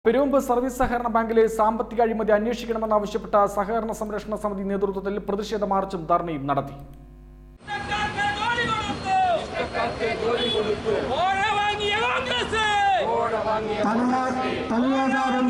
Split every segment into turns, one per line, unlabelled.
പെരുമ്പ് service സഹകരണ ബാങ്കിലെ സാമ്പത്തിക അഴിമതി അന്വേഷിക്കണമെന്നാവശ്യപ്പെട്ട സഹകരണ സംരക്ഷണ സമിതി നേതൃത്വത്തിൽ പ്രതിഷേധ മാർച്ചും ധർണയും നടത്തി
ഇഷ്ടക്കാർക്ക് ജോലി കൊടുത്തു ഓട വാങ്ങിയ കോൺഗ്രസ്
തലവാർ തലവാസാരം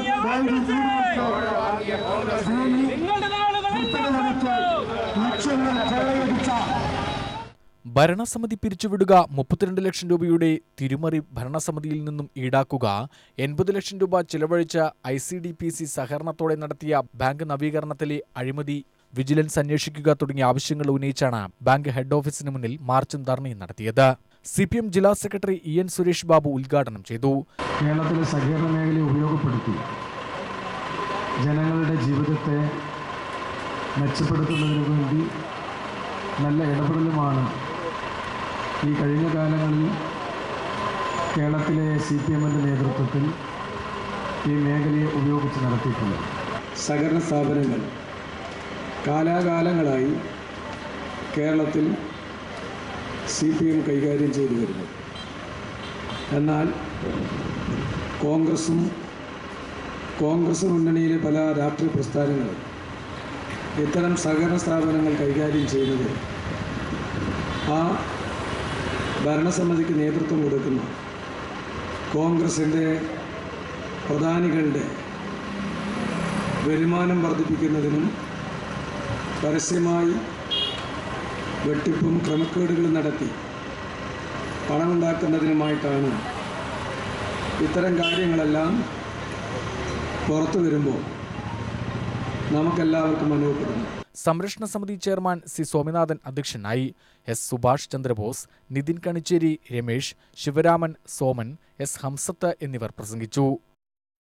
ഭൂമി
നിങ്ങളുടെ നാളുകളെല്ലാം
നടത്തി ലക്ഷങ്ങൾ കൊള്ളയടിച്ച
ഭരണസമിതി പിരിച്ചുവിടുക മുപ്പത്തിരണ്ട് ലക്ഷം രൂപയുടെ തിരുമറി ഭരണസമിതിയിൽ നിന്നും ഈടാക്കുക എൺപത് ലക്ഷം രൂപ ചിലവഴിച്ച I C D P C സഹകരണത്തോടെ നടത്തിയ ബാങ്ക് നവീകരണത്തിലെ അഴിമതി വിജിലൻസ് അന്വേഷിക്കുക തുടങ്ങിയ ആവശ്യങ്ങൾ ഉന്നയിച്ചാണ് ബാങ്ക് ഹെഡ് ഓഫീസിന് മുന്നിൽ മാർച്ചും ധർണയും നടത്തിയത് സി പി എം ജില്ലാ secretary E N Suresh Babu ഉദ്ഘാടനം ചെയ്തു
കേരളത്തിലെ സഹകരണ മേഖലയെ ഉപയോഗപ്പെടുത്തി ജനങ്ങളുടെ ജീവിതത്തെ മെച്ചപ്പെടുത്തുന്നതിന് വേണ്ടി നല്ല ഇടപെടലുമാണ് ഈ കഴിഞ്ഞ കാലങ്ങളിൽ കേരളത്തിലെ സി പി എമ്മിൻ്റെ നേതൃത്വത്തിൽ ഈ മേഖലയെ ഉപയോഗിച്ച് നടത്തിയിട്ടുള്ളത് സഹകരണ സ്ഥാപനങ്ങൾ കാലാകാലങ്ങളായി കേരളത്തിൽ സി പി എം കൈകാര്യം ചെയ്തു വരുന്നു എന്നാൽ കോൺഗ്രസും കോൺഗ്രസ് മുന്നണിയിലെ പല രാഷ്ട്രീയ പ്രസ്ഥാനങ്ങളും ഇത്തരം സഹകരണ സ്ഥാപനങ്ങൾ കൈകാര്യം ചെയ്യുന്നത് ആ ഭരണസമിതിക്ക് നേതൃത്വം കൊടുക്കുന്ന കോൺഗ്രസിൻ്റെ പ്രധാനികളുടെ വരുമാനം വർദ്ധിപ്പിക്കുന്നതിനും പരസ്യമായി വെട്ടിപ്പും ക്രമക്കേടുകളും നടത്തി പണമുണ്ടാക്കുന്നതിനുമായിട്ടാണ് ഇത്തരം കാര്യങ്ങളെല്ലാം പുറത്തു വരുമ്പോൾ നമുക്കെല്ലാവർക്കും അനുഭവപ്പെടുന്നു
സംരക്ഷണ സമിതി ചെയർമാൻ സി സ്വാമിനാഥൻ അധ്യക്ഷനായി എസ് സുഭാഷ് ചന്ദ്രബോസ് നിതിൻ കണിച്ചേരി രമേശ് ശിവരാമൻ സോമൻ എസ് ഹംസത്ത് എന്നിവർ പ്രസംഗിച്ചു